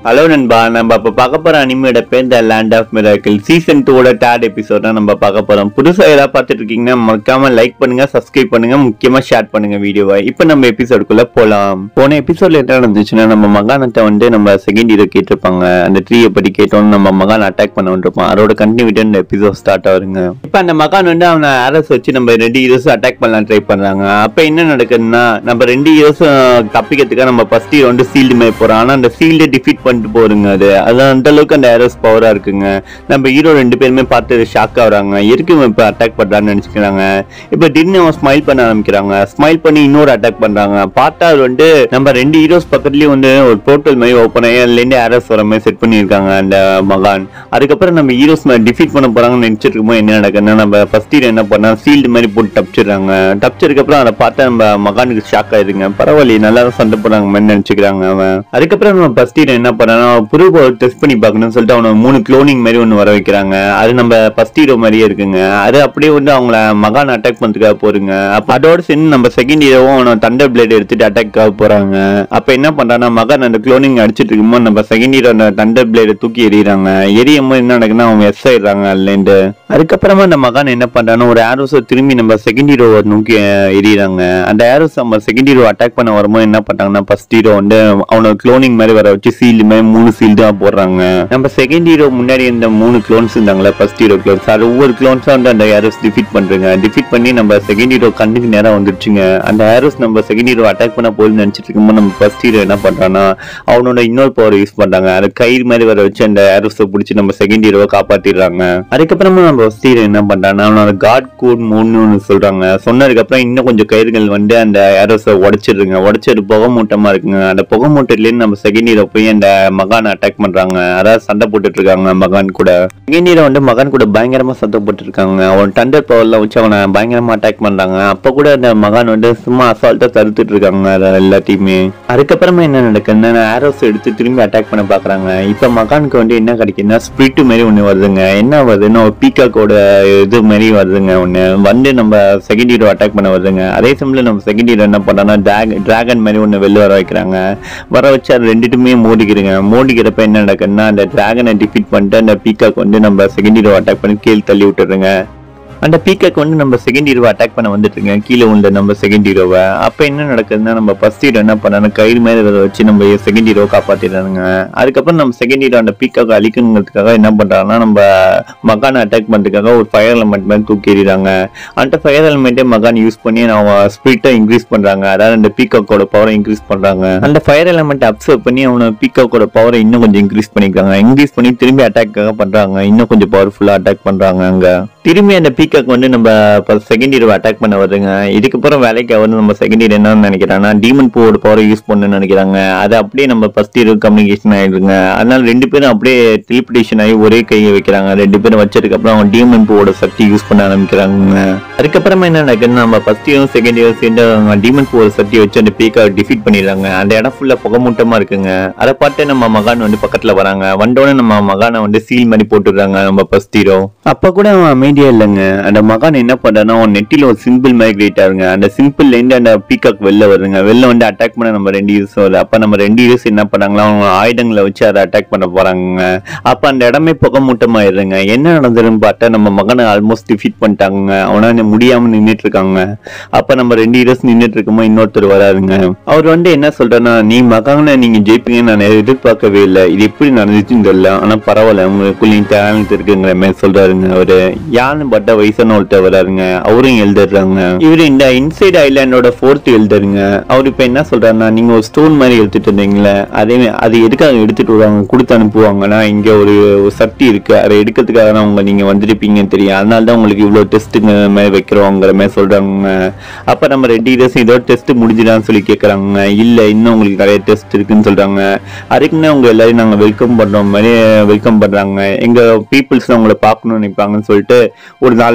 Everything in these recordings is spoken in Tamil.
ஹலோ நண்பா நம்ம இப்போ பார்க்க போற அனிமையோட பேர் the land of miracle season டூவோட தேர்ட் எபிசோட் தான் நம்ம பார்க்க போறோம் புதுசா ஏதாவது பார்த்துட்டு இருக்கீங்கன்னா மறக்காம லைக் பண்ணுங்க சப்ஸ்கிரைப் பண்ணுங்க முக்கியமா ஷேர் பண்ணுங்க வீடியோவை இப்போ நம்ம எபிசோடுக்குள்ள போலாம் போன எபிசோட்ல என்ன நடந்துச்சுன்னா நம்ம மகானத்தை வந்து நம்ம செகண்ட் ஹீரோ கேட்டிருப்பாங்க அந்த ட்ரீயை பத்தி கேட்டோம் நம்ம மகான் அட்டாக் பண்ண வந்துருப்போம் அதோட கண்டினியூட்டி இந்த எபிசோட் ஸ்டார்ட் ஆகுங்க இப்போ அந்த மகான் வந்து அவனை அரஸ் வச்சு நம்ம ரெண்டு ஹீரோஸ் அட்டாக் பண்ணலாம் ட்ரை பண்றாங்க அப்ப என்ன நடக்குதுன்னா நம்ம ரெண்டு ஹீரோஸ் தப்பிக்கிறதுக்காக நம்ம ஃபர்ஸ்ட் ஹீரோ வந்து ஃபீல்டு மேல போறோம் ஆனா அந்த ஃபீல்டை டிஃபீட் பண்ணிட்டு போறோங்க அது அது அந்த அளவுக்கு அந்த ஏரோஸ் பவரா இருக்குங்க நம்ம ஹீரோ ரெண்டு பேருமே பார்த்து ஷாக் ஆகுறாங்க எதுக்கு இவன் இப்போ அட்டாக் பண்றான்னு நினைச்சுக்கிறாங்க இப்போ திடீர்னு அவன் ஸ்மைல் பண்ண ஆரம்பிக்கிறாங்க ஸ்மைல் பண்ணி இன்னொரு அட்டாக் பண்றாங்க பார்த்தா அது வந்து நம்ம ரெண்டு ஹீரோஸ் பக்கத்துலயும் வந்து ஒரு போர்ட்டல் மாதிரி ஓப்பன் ஆகி அதுலேருந்து ஏரோஸ் வர மாதிரி செட் பண்ணியிருக்காங்க அந்த மகான் அதுக்கப்புறம் நம்ம ஹீரோஸ் டிஃபீட் பண்ண போறாங்கன்னு நினைச்சிட்டு இருக்கும்போது என்ன நடக்குதுன்னா நம்ம ஃபர்ஸ்ட் ஹீரோ என்ன பண்ணா ஃபீல்டு மாதிரி போட்டு தப்பிச்சிடுறாங்க தப்பிச்சதுக்கப்புறம் அதை பார்த்தா நம்ம மகானுக்கு ஷாக் ஆயிருங்க பரவாயில்லையே நல்லா தான் சண்டை போடுறாங்க மாதிரி நினைச்சுக்கிறாங்க அவன் அதுக்கப்புறம் நம்ம ஃபர்ஸ்ட் ஹீரோ என்ன பண்ணானா புது டெஸ்ட் பண்ணி பார்க்கணும்னு சொல்லிட்டு அவனை மூணு க்ளோனிங் மாதிரி ஒன்று வர வைக்கிறாங்க அது நம்ம ஃபர்ஸ்ட் ஹீரோ மாதிரியே இருக்குங்க அது அப்படியே வந்து அவங்கள மகான் அட்டாக் பண்ணுறதுக்காக போறீங்க அப்போ அதோட சேர்ந்து நம்ம செகண்ட் ஹீரோவும் அவனை தண்டர் பிளேட் எடுத்துட்டு அட்டாக்காக போறாங்க அப்போ என்ன பண்றான்னா மகான் அந்த க்ளோனிங் அடிச்சிட்டு இருக்கும்போது நம்ம செகண்ட் ஹீரோ அந்த தண்டர் பிளேடை தூக்கி எறிகிறாங்க எரியும் போது என்ன நடக்குன்னா அவங்க எஸ் ஆயிடுறாங்க அதுலேருந்து அதுக்கப்புறமா அந்த மகான் என்ன பண்றான்னா ஒரு ஆரோஸை திரும்பி நம்ம செகண்ட் ஹீரோ நோக்கி அஹ், எறிகிறாங்க அந்த ஆரோஸ் நம்ம செகண்ட் ஹீரோ அட்டாக் பண்ண வரும்போது என்ன பண்றாங்கன்னா ஃபர்ஸ்ட் ஹீரோ வந்து அவனோட க்ளோனிங் மாதிரி வர வச்சு சீல்டு மாதிரி மூணு சீல்டு தான் போடுறாங்க நம்ம செகண்ட் ஹீரோ முன்னாடி இந்த மூணு க்ளோன்ஸ் இருந்தாங்களே ஃபர்ஸ்ட் ஹீரோ க்ளோன்ஸ் அது ஒவ்வொரு க்ளோன்ஸா வந்து அந்த ஆரோஸ் டிஃபீட் பண்றாங்க டிஃபீட் பண்ணி நம்ம செகண்ட் ஹீரோ கண்ணுக்கு நேரா வந்துருச்சுங்க அந்த ஆரோஸ் நம்ம செகண்ட் ஹீரோ அட்டாக் பண்ண போகுதுன்னு நினைச்சிட்டு இருக்கும்போது நம்ம ஃபர்ஸ்ட் ஹீரோ என்ன பண்றான்னா அவனோட இன்னொரு பவர் யூஸ் பண்றாங்க அது கயிறு மாதிரி வர வச்சு அந்த ஆரோஸை பிடிச்சி நம்ம செகண்ட் ஹீரோவை காப்பாத்திடுறாங்க அதுக்கப்புறமா நம்ம ஃபர்ஸ்ட் ஹீரோ என்ன பண்றான்னா அவனோட காட் கோட் மூணுன்னு ஒன்று சொல்றாங்க சொன்னதுக்கு அப்புறம் இன்னும் கொஞ்சம் கயிறுகள் வந்து அந்த ஏரோஸை உடைச்சிடுங்க உடைச்சது புகை மூட்டமா இருக்குங்க அந்த புகை மூட்டையிலேருந்து நம்ம செகண்ட் ஹீரோ போய் அந்த மகான் அட்டாக் பண்றாங்க அதாவது சண்டை போட்டுட்டு இருக்காங்க மகான் கூட செகண்ட் ஹீரோ வந்து மகான் கூட பயங்கரமா சண்டை போட்டு இருக்காங்க அவன் டண்டர் பவர்ல வச்சு அவனை பயங்கரமா அட்டாக் பண்றாங்க அப்ப கூட அந்த மகான் வந்து சும்மா அசால்ட்டா தடுத்துட்டு இருக்காங்க அதை எல்லாத்தையுமே அதுக்கப்புறமா என்ன நடக்குதுன்னா ஆரோஸ் எடுத்து திரும்பி அட்டாக் பண்ண பாக்குறாங்க இப்ப மகானுக்கு வந்து என்ன கிடைக்குதுன்னா ஸ்பிரிட் மாதிரி ஒண்ணு வருதுங்க என்ன வருதுன்னா ஒரு பீகாக்கோட இது மாதிரி வருதுங்க ஒண்ணு வந்து நம்ம செகண்ட் ஹீரோ அட்டாக் பண்ண வருதுங்க அதே சமயத்துல நம்ம செகண்ட் ஹீரோ என்ன பண்றாங்கன்னா டிராகன் மாதிரி ஒண்ணு வெளில வர வைக்கிறாங்க வர வச்சு அது ரெண்டுட்டுமே மோதிக்கிறங்க மோதிக்கிறப்ப என்ன நடக்குதுன்னா அந்த டிராகனை டிஃபீட் பண்ணிட்டு அந்த பீகாக் வந்து நம்ம செகண்ட் ஹீரோ அட்டாக் பண்ணி கீழ் தள்ளி விட்டுருங்க அந்த பீக்கக் வந்து நம்ம செகண்ட் ஹீரோவை அட்டாக் பண்ண வந்துட்டுருங்க கீழே உள்ள நம்ம செகண்ட் ஹீரோவை அப்போ என்ன நடக்குதுன்னா நம்ம ஃபர்ஸ்ட் ஹீரோ என்ன பண்ணாங்க கயிறு மேலே இதை வச்சு நம்ம செகண்ட் ஹீரோ காப்பாத்திடுறாங்க அதுக்கப்புறம் நம்ம செகண்ட் ஹீரோ அந்த பீக்காக அழிக்கணுங்கிறதுக்காக என்ன பண்றாங்கன்னா நம்ம மகானை அட்டாக் பண்ணுறதுக்காக ஒரு ஃபயர் எலமெண்ட் மாதிரி தூக்கி எறிகிறாங்க அந்த ஃபயர் எலமெண்ட்டே மகான் யூஸ் பண்ணி அவங்க ஸ்பீட்டை இன்க்ரீஸ் பண்றாங்க அதாவது அந்த பீக்காக்கோட பவரை இன்க்ரீஸ் பண்றாங்க அந்த ஃபயர் எலமெண்ட் அப்சர்வ் பண்ணி அவனை பீக்காக்கோட பவரை இன்னும் கொஞ்சம் இன்க்ரீஸ் பண்ணிக்கிறாங்க இன்க்ரீஸ் பண்ணி திரும்பி அட்டாக்காக பண்றாங்க இன்னும் கொஞ்சம் பவர்ஃபுல்லா அட்டாக் பண்றாங்க அங்க திரும்பி அந்த பீக்காக் வந்து நம்ம செகண்ட் ஹீரோ அட்டாக் பண்ண வருதுங்க இதுக்கப்புறம் வேலைக்கு அவர் நம்ம செகண்ட் ஹீரோ என்ன நினைக்கிறாங்கன்னா டீமன் பூவோட பவரை யூஸ் பண்ணணும்னு நினைக்கிறாங்க அது அப்படியே நம்ம ஃபர்ஸ்ட் ஹீரோ கம்யூனிகேஷன் ஆயிடுங்க அதனால ரெண்டு பேரும் அப்படியே டெலிபிடேஷன் ஆகி ஒரே கையை வைக்கிறாங்க ரெண்டு பேரும் வச்சதுக்கு அப்புறம் அவங்க டீமன் பூவோட சக்தி யூஸ் பண்ண ஆரம்பிக்கிறாங்க அதுக்கப்புறமா என்ன நடக்குதுன்னா நம்ம ஃபர்ஸ்ட் இயரும் செகண்ட் இயரும் சேர்ந்து அவங்க டீமன் பூவோட சக்தியை வச்சு அந்த பீக்கா டிஃபீட் பண்ணிடுறாங்க அந்த இடம் ஃபுல்லா புகமூட்டமா இருக்குங்க அதை பார்த்து நம்ம மகான் வந்து பக்கத்துல வராங்க வந்தோடனே நம்ம மகானை வந்து சீல் மாதிரி போட்டுடுறாங்க நம்ம ஃபர்ஸ்ட் ஹீரோ அப்ப கூட அவன் அமைதியா இல்லைங்க அந்த மகான் என்ன பண்றான்னா அவன் நெட்டில ஒரு சிம்பிள் மாதிரி கிரியேட் ஆகுங்க அந்த சிம்பிள்ல இருந்து அந்த பீகாக் வெளில வருங்க வெளில வந்து அட்டாக் பண்ண நம்ம ரெண்டு யூஸ் வருது அப்ப நம்ம ரெண்டு யூஸ் என்ன பண்ணாங்களா அவங்க ஆயுதங்களை வச்சு அதை அட்டாக் பண்ண போறாங்க அப்ப அந்த இடமே புகமூட்டமாயிருங்க என்ன நடந்ததுன்னு பார்த்தா நம்ம மகனை ஆல்மோஸ்ட் டிஃபீட் பண்ணிட்டாங்க அவனா முடியாம நின்னுட்டு இருக்காங்க அப்ப நம்ம ரெண்டு ஹீரோஸ் நின்னுட்டு இருக்கும்போது இன்னொருத்தர் வராருங்க அவர் வந்து என்ன சொல்றேன்னா நீ மகனை நீங்க ஜெயிப்பீங்கன்னு நான் எதிர்பார்க்கவே இல்லை இது எப்படி நடந்துச்சுன்னு தெரியல ஆனா பரவாயில்ல உங்களுக்குள்ளேயும் டேலண்ட் இருக்குங்கிற மாதிரி சொல்றாருங்க அவரு யாருன்னு பட்ட வயசான ஒருத்தர் வராருங்க அவரும் எழுதுறாங்க இவரு இந்த இன்சைட் ஐலாண்டோட ஃபோர்த் எழுதுருங்க அவர் இப்ப என்ன சொல்றாருன்னா நீங்க ஒரு ஸ்டோன் மாதிரி எடுத்துட்டு இருந்தீங்களே அதே அது எதுக்காக எடுத்துட்டு வருவாங்க கொடுத்து அனுப்புவாங்கன்னா இங்க ஒரு ஒரு சக்தி இருக்கு அதை எடுக்கிறதுக்காக தான் உங்க நீங்க வந்திருப்பீங்கன்னு தெரியும் அதனால தான் உங்களுக்கு இவ்வளவு டெஸ்ட்டுங்க மாதிரி வைக்கிறோங்கிற மாதிரி சொல்றாங்க அப்ப நம்ம ரெண்டு ஹீரோஸ் இதோட டெஸ்ட் முடிஞ்சுதான்னு சொல்லி கேக்குறாங்க இல்ல இன்னும் உங்களுக்கு நிறைய டெஸ்ட் இருக்குன்னு சொல்றாங்க அதுக்குன்னு உங்க எல்லாரையும் நாங்க வெல்கம் பண்றோம் மாதிரி வெல்கம் பண்றாங்க எங்க பீப்புள்ஸ் உங்களை பார்க்கணும்னு நினைப்பாங்கன்னு சொல்லிட்டு ஒரு நாலஞ்சு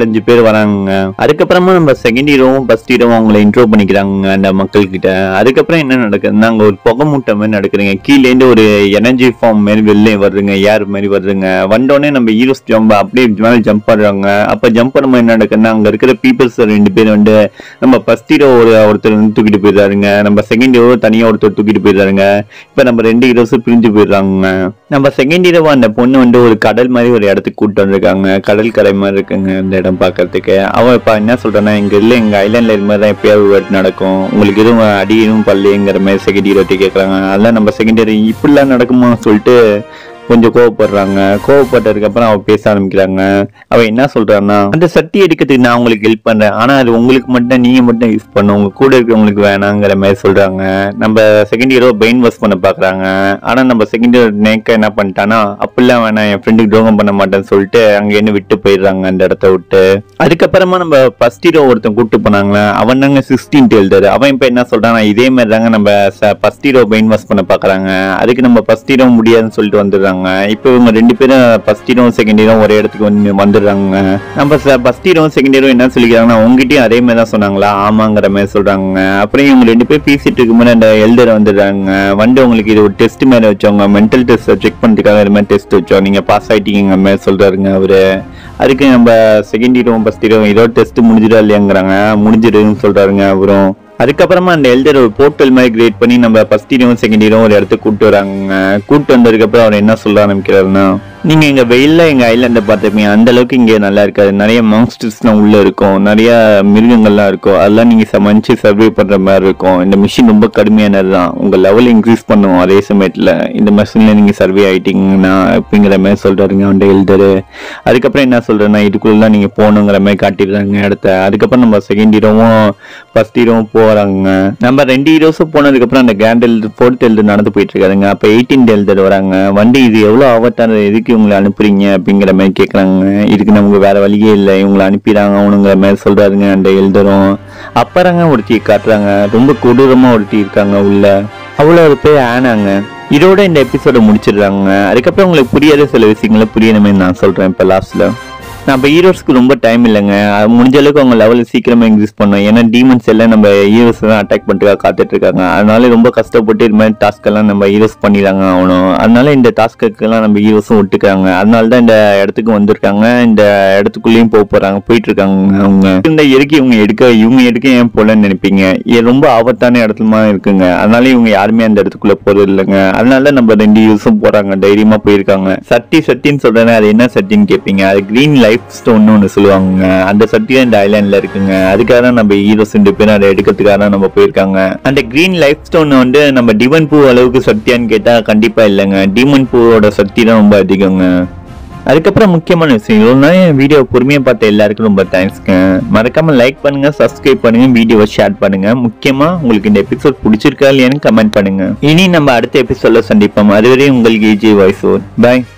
நாலஞ்சு பேர் வராங்க அதுக்கப்புறமா நம்ம செகண்ட் ஹீரோவும் ஃபர்ஸ்ட் ஹீரோவும் அவங்களை இன்ட்ரோ பண்ணிக்கிறாங்க அந்த மக்கள் கிட்ட அதுக்கப்புறம் என்ன நடக்குதுன்னா அங்க ஒரு புகை மூட்டை மாதிரி நடக்குதுங்க கீழே இருந்து ஒரு எனர்ஜி ஃபார்ம் மாதிரி வெளிலே வருதுங்க ஏர் மாதிரி வருதுங்க வந்தோடனே நம்ம ஹீரோஸ் ஜம்ப் அப்படியே மேலே ஜம்ப் பண்றாங்க அப்ப ஜம்ப் பண்ணும்போது என்ன நடக்குதுன்னா அங்க இருக்கிற பீப்புள்ஸ் ரெண்டு பேர் வந்து நம்ம ஃபர்ஸ்ட் ஹீரோ ஒரு ஒருத்தர் வந்து தூக்கிட்டு போயிடுறாருங்க நம்ம செகண்ட் ஹீரோ தனியா ஒருத்தர் தூக்கிட்டு போயிடுறாருங்க இப்ப நம்ம ரெண்டு ஹீரோஸும் பிரிஞ்சு போயிடுறாங்க நம்ம செகண்ட் ஹீரோவா அந்த பொண்ணு வந்து ஒரு கடல் மாதிரி ஒரு இடத்துக்கு கூட்டு வந்திருக்காங்க கடல் கரை மாதிரி இருக்குங்க இந்த இடம் பார்க்கறதுக்கு அவன் இப்ப என்ன சொல்றான்னா இங்க இல்ல எங்க ஐலாண்ட்ல இது மாதிரி தான் எப்பயாவது ஒரு வாட்டி நடக்கும் உங்களுக்கு எதுவும் அடி எதுவும் பல்லைங்கிற மாதிரி செகண்ட் ஹீரோ கேட்கறாங்க அதெல்லாம் நம்ம செகண்ட் ஹீரோ இப்படிலாம் நடக்குமா சொல்லிட்டு கொஞ்சம் கோவப்படுறாங்க கோவப்பட்டதுக்கு அப்புறம் அவ பேச ஆரம்பிக்கிறாங்க அவ என்ன சொல்றான்னா அந்த சட்டி எடுக்கிறதுக்கு நான் உங்களுக்கு ஹெல்ப் பண்றேன் ஆனா அது உங்களுக்கு மட்டும் நீங்க மட்டும் யூஸ் பண்ணும் உங்க கூட இருக்கிறவங்களுக்கு வேணாங்கிற மாதிரி சொல்றாங்க நம்ம செகண்ட் ஹீரோ பெயின் வாஷ் பண்ண பாக்குறாங்க ஆனா நம்ம செகண்ட் ஹீரோ நேக்க என்ன பண்ணிட்டானா அப்படிலாம் வேணாம் என் ஃப்ரெண்டுக்கு துரோகம் பண்ண மாட்டேன்னு சொல்லிட்டு அங்க என்ன விட்டு போயிடுறாங்க அந்த இடத்த விட்டு அதுக்கப்புறமா நம்ம ஃபர்ஸ்ட் ஹீரோ ஒருத்தன் கூப்பிட்டு போனாங்களே அவன் தாங்க சிக்ஸ்டீன் எழுதாரு அவன் இப்ப என்ன சொல்றான் இதே மாதிரி தாங்க நம்ம ஃபர்ஸ்ட் ஹீரோ பெயின் வாஷ் பண்ண பாக்குறாங்க அதுக்கு நம்ம ஃபர்ஸ்ட் ஹீரோ முடியாதுன்னு சொல்லிட்டு வந்துடுறாங்க இப்போ இவங்க ரெண்டு பேரும் ஃபர்ஸ்ட் ஹீரோ செகண்ட் ஹீரோ ஒரே இடத்துக்கு வந்து வந்துடுறாங்க நம்ம ஃபர்ஸ்ட் ஹீரோ செகண்ட் ஹீரோ என்ன சொல்லிக்கிறாங்கன்னா உங்ககிட்டயும் அதே மாதிரி தான் சொன்னாங்களா ஆமாங்கிற மாதிரி சொல்றாங்க அப்புறம் இவங்க ரெண்டு பேர் பேசிட்டு இருக்கும்போது அந்த எல்டர் வந்துடுறாங்க வந்து உங்களுக்கு இது ஒரு டெஸ்ட் மாதிரி வச்சவங்க மென்டல் டெஸ்ட் செக் பண்றதுக்காக இது மாதிரி டெஸ்ட் வச்சோம் நீங்க பாஸ் ஆயிட்டீங்க மாதிரி சொல்றாருங்க அவரு அதுக்கு நம்ம செகண்ட் ஹீரோ ஃபர்ஸ்ட் ஹீரோ ஏதோ டெஸ்ட் முடிஞ்சிடா இல்லையாங்கிறாங்க முடிஞ்சிடுன்னு சொல்றாருங்க அப்புறம் அதுக்கப்புறமா அந்த எல்டர் ஒரு போர்ட்டல் மாதிரி கிரியேட் பண்ணி நம்ம ஃபர்ஸ்ட் ஹீரோவும் செகண்ட் ஹீரோவும் ஒரு இடத்துக்கு கூட்டு வராங்க கூட்டு வந்ததுக்கு அப்புறம் அவர் என்ன சொல்ல ஆரம்பிக்கிறாருன்னா நீங்க எங்க வெயில்ல எங்க ஐலாண்ட பார்த்துப்பீங்க அந்த அளவுக்கு இங்க நல்லா இருக்காது நிறைய மான்ஸ்டர்ஸ்லாம் உள்ள இருக்கும் நிறைய மிருகங்கள்லாம் இருக்கும் அதெல்லாம் நீங்க சமைச்சு சர்வே பண்ற மாதிரி இருக்கும் இந்த மிஷின் ரொம்ப கடுமையானது தான் உங்க லெவல் இன்க்ரீஸ் பண்ணும் அதே சமயத்துல இந்த மிஷின்ல நீங்க சர்வே ஆயிட்டீங்கன்னா அப்படிங்கிற மாதிரி சொல்றாருங்க அந்த எல்டரு அதுக்கப்புறம் என்ன சொல்றேன்னா இதுக்குள்ள நீங்க போகணுங்கிற மாதிரி காட்டிடுறாங்க இடத்த அதுக்கப்புறம் நம்ம செகண்ட் ஹீரோவும் ஃபர்ஸ்ட் ஹீரோவும் போறாங்க நம்ம ரெண்டு ஹீரோஸும் போனதுக்கப்புறம் அந்த கேண்டல் ஃபோர்த் எல்டர் நடந்து போயிட்டு இருக்காருங்க அப்ப எயிட்டீன் எல்டர் வராங்க வண்டி இது எவ்வளவு ஆபத்தானது எதுக்கு இவங்களை அனுப்புறீங்க அப்படிங்கிற மாதிரி கேக்குறாங்க இதுக்கு நமக்கு வேற வழியே இல்லை இவங்களை அனுப்பிடுறாங்க அவனுங்கிற மாதிரி சொல்றாருங்க அந்த எல்டரும் அப்புறங்க ஒருத்தி காட்டுறாங்க ரொம்ப கொடூரமா ஒருத்தி இருக்காங்க உள்ள அவ்வளவு பேர் ஆனாங்க இதோட இந்த எபிசோட முடிச்சிடுறாங்க அதுக்கப்புறம் உங்களுக்கு புரியாத சில விஷயங்களை புரியுற மாதிரி நான் சொல்றேன் இப்ப லாஸ்ட்ல நம்ம ஹீரோஸ்க்கு ரொம்ப டைம் இல்லைங்க அது முடிஞ்ச அளவுக்கு அவங்க லெவலில் சீக்கிரமா இன்க்ரீஸ் பண்ணோம் ஏன்னா டீமன்ஸ் எல்லாம் நம்ம ஹீரோஸ் தான் அட்டாக் பண்ணிட்டு காத்துட்டு இருக்காங்க அதனால ரொம்ப கஷ்டப்பட்டு இது மாதிரி டாஸ்க் எல்லாம் நம்ம ஹீரோஸ் பண்ணிடுறாங்க ஆகணும் அதனால இந்த டாஸ்க்குக்கெல்லாம் நம்ம ஹீரோஸும் ஒட்டுக்காங்க அதனால தான் இந்த இடத்துக்கு வந்திருக்காங்க இந்த இடத்துக்குள்ளேயும் போக போறாங்க போயிட்டு இருக்காங்க அவங்க இந்த எதுக்கு இவங்க எடுக்க இவங்க எடுக்க ஏன் போலன்னு நினைப்பீங்க இது ரொம்ப ஆபத்தான இடத்துல இருக்குங்க அதனால இவங்க யாருமே அந்த இடத்துக்குள்ள போறது இல்லைங்க அதனால நம்ம ரெண்டு ஹீரோஸும் போறாங்க தைரியமா போயிருக்காங்க சட்டி சட்டின்னு சொல்றேன் அது என்ன சட்டின்னு கேட்பீங்க அது கிரீன் லைஃப் ஸ்டோன் ஒன்று சொல்லுவாங்க அந்த சட்டி தான் இந்த ஐலாண்ட்ல இருக்குங்க அதுக்காக தான் நம்ம ஹீரோஸ் ரெண்டு பேரும் அதை எடுக்கிறதுக்காக தான் நம்ம போயிருக்காங்க அந்த கிரீன் லைஃப் ஸ்டோன் வந்து நம்ம டிவன் பூ அளவுக்கு சக்தியான்னு கேட்டா கண்டிப்பா இல்லைங்க டிமன் பூவோட சக்தி தான் ரொம்ப அதிகங்க அதுக்கப்புறம் முக்கியமான விஷயம் இவ்வளோ நாள் என் வீடியோ பொறுமையாக பார்த்த எல்லாருக்கும் ரொம்ப தேங்க்ஸ்ங்க மறக்காம லைக் பண்ணுங்க சப்ஸ்கிரைப் பண்ணுங்க வீடியோவை ஷேர் பண்ணுங்க முக்கியமா உங்களுக்கு இந்த எபிசோட் பிடிச்சிருக்கா இல்லையான்னு கமெண்ட் பண்ணுங்க இனி நம்ம அடுத்த எபிசோட்ல சந்திப்போம் அதுவரை உங்களுக்கு ஏஜே வாய்ஸ் ஓர் பாய்